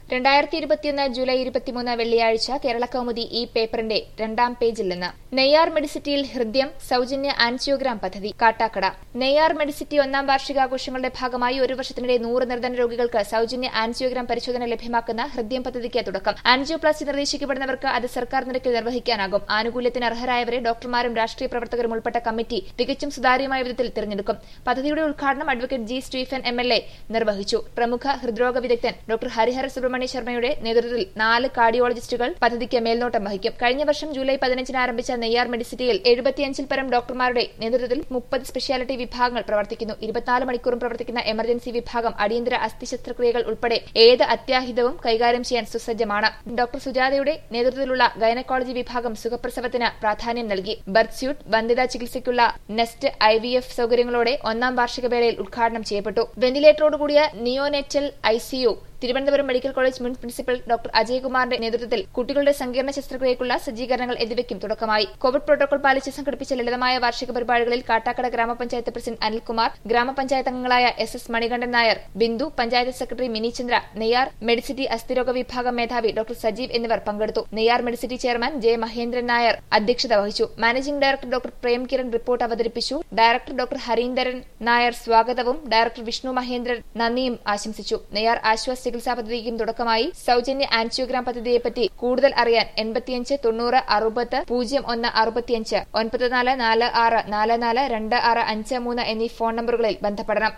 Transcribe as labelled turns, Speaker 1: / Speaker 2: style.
Speaker 1: രണ്ടായിരത്തി ഇരുപത്തിയൊന്ന് ജൂലൈ ഇരുപത്തിമൂന്ന് വെള്ളിയാഴ്ച കേരള കൗമുദി ഈ പേപ്പറിന്റെ രണ്ടാം പേജിൽ നിന്ന് നെയ്യാർ മെഡിസിറ്റിയിൽ ഹൃദയം സൌജന്യ ആൻജിയോഗ്രാം പദ്ധതി കാട്ടാക്കട നെയ്യാർ മെഡിസിറ്റി ഒന്നാം വാർഷികാഘോഷങ്ങളുടെ ഭാഗമായി ഒരു വർഷത്തിനിടെ നൂറ് നിർധന രോഗികൾക്ക് സൌജന്യ ആൻജിയോഗ്രാം പരിശോധന ലഭ്യമാക്കുന്ന ഹൃദയം പദ്ധതിക്ക് തുടക്കം ആൻജിയോപ്ലാസ്റ്റി നിർദ്ദേശിക്കപ്പെടുന്നവർക്ക് അത് സർക്കാർ നിരക്കിൽ നിർവഹിക്കാനാകും ആനുകൂല്യത്തിന് അർഹരായവരെ ഡോക്ടർമാരും രാഷ്ട്രീയ പ്രവർത്തകരും ഉൾപ്പെട്ട കമ്മിറ്റി തികച്ചും സുതാര്യമായ വിധത്തിൽ തിരഞ്ഞെടുക്കും പദ്ധതിയുടെ ഉദ്ഘാടനം advocate G Stephen M L A നിർവഹിച്ചു പ്രമുഖ ഹൃദ്രോഗ വിദഗ്ധൻ ഡോക്ടർ ഹരിഹര സുബ്രഹ്മണ്യ ശർമ്മയുടെ നേതൃത്വത്തിൽ നാല് കാർഡിയോളജിസ്റ്റുകൾ പദ്ധതിക്ക് മേൽനോട്ടം വഹിക്കും കഴിഞ്ഞ വർഷം ജൂലൈ പതിനഞ്ചിന് ആരംഭിച്ച നെയ്യാർ മെഡിസിറ്റിയിൽ എഴുപത്തിയഞ്ചിൽ പരം ഡോക്ടർമാരുടെ നേതൃത്വത്തിൽ മുപ്പത് സ്പെഷ്യാലിറ്റി വിഭാഗങ്ങൾ പ്രവർത്തിക്കുന്നു ഇരുപത്തിനാല് മണിക്കൂറും പ്രവർത്തിക്കുന്ന എമർജൻസി വിഭാഗം അടിയന്തര അസ്ഥി ശസ്ത്രക്രിയകൾ ഉൾപ്പെടെ ഏത് അത്യാഹിതവും കൈകാര്യം ചെയ്യാൻ സുസജ്ജമാണ് ഡോക്ടർ സുജാതയുടെ നേതൃത്വത്തിലുള്ള ഗൈനക്കോളജി വിഭാഗം സുഖപ്രസവത്തിന് പ്രാധാന്യം നൽകി ബർത്ത് സ്യൂട്ട് വന്ധ്യതാ ചികിത്സയ്ക്കുള്ള നെസ്റ്റ് ഐ വി എഫ് സൌകര്യങ്ങളോടെ ഒന്നാം വാർഷിക വേളയിൽ ഉദ്ഘാടനം ചെയ്യപ്പെട്ടു വെന്റിലേറ്ററോടുകൂടിയ neonatal ICU Thiruvananthapuram medical college മുൻ പ്രിൻസിപ്പൽ ഡോക്ടർ അജയ്കുമാറിന്റെ നേതൃത്വത്തിൽ കുട്ടികളുടെ സങ്കീർണ ശസ്ത്രക്രിയയ്ക്കുള്ള സജ്ജീകരണങ്ങൾ എന്നിവയ്ക്കും തുടക്കമായി കോവിഡ് പ്രോട്ടോകോൾ പാലിച്ച് സംഘടിപ്പിച്ച ലളിതമായ വാർഷിക പരിപാടികളിൽ കാട്ടാക്കട ഗ്രാമപഞ്ചായത്ത് പ്രസിഡന്റ് അനിൽകുമാർ ഗ്രാമപഞ്ചായത്ത് അംഗങ്ങളായ S S Manikandan Nair Bindu panchayat secretary Mini Chandra Neyyar Medicity അസ്ഥിരോഗ വിഭാഗം മേധാവി ഡോക്ടർ സജീവ് എന്നിവർ പങ്കെടുത്തു നെയ്യാർ മെഡിസിറ്റി ചെയർമാൻ ജെ മഹേന്ദ്രൻ നായർ അധ്യക്ഷത വഹിച്ചു managing director doctor Prem Kiran report അവതരിപ്പിച്ചു ഡയറക്ടർ ഡോക്ടർ ഹരീന്ദരൻ നായർ സ്വാഗതവും ഡയറക്ടർ വിഷ്ണു മഹേന്ദ്രൻ നന്ദിയും ആശംസിച്ചു നെയ്യാർ ആശ്വാസ് ചികിത്സാ പദ്ധതിക്കും തുടക്കമായി സൌജന്യ ആൻജിയോഗ്രാം പദ്ധതിയെപ്പറ്റി കൂടുതൽ അറിയാൻ എൺപത്തിയഞ്ച് തൊണ്ണൂറ് അറുപത് പൂജ്യം ഒന്ന് അറുപത്തിയഞ്ച് ഒൻപത് നാല് നാല് ആറ് നാല് നാല് രണ്ട് ആറ് അഞ്ച് മൂന്ന് എന്നീ ഫോൺ നമ്പറുകളിൽ ബന്ധപ്പെടണം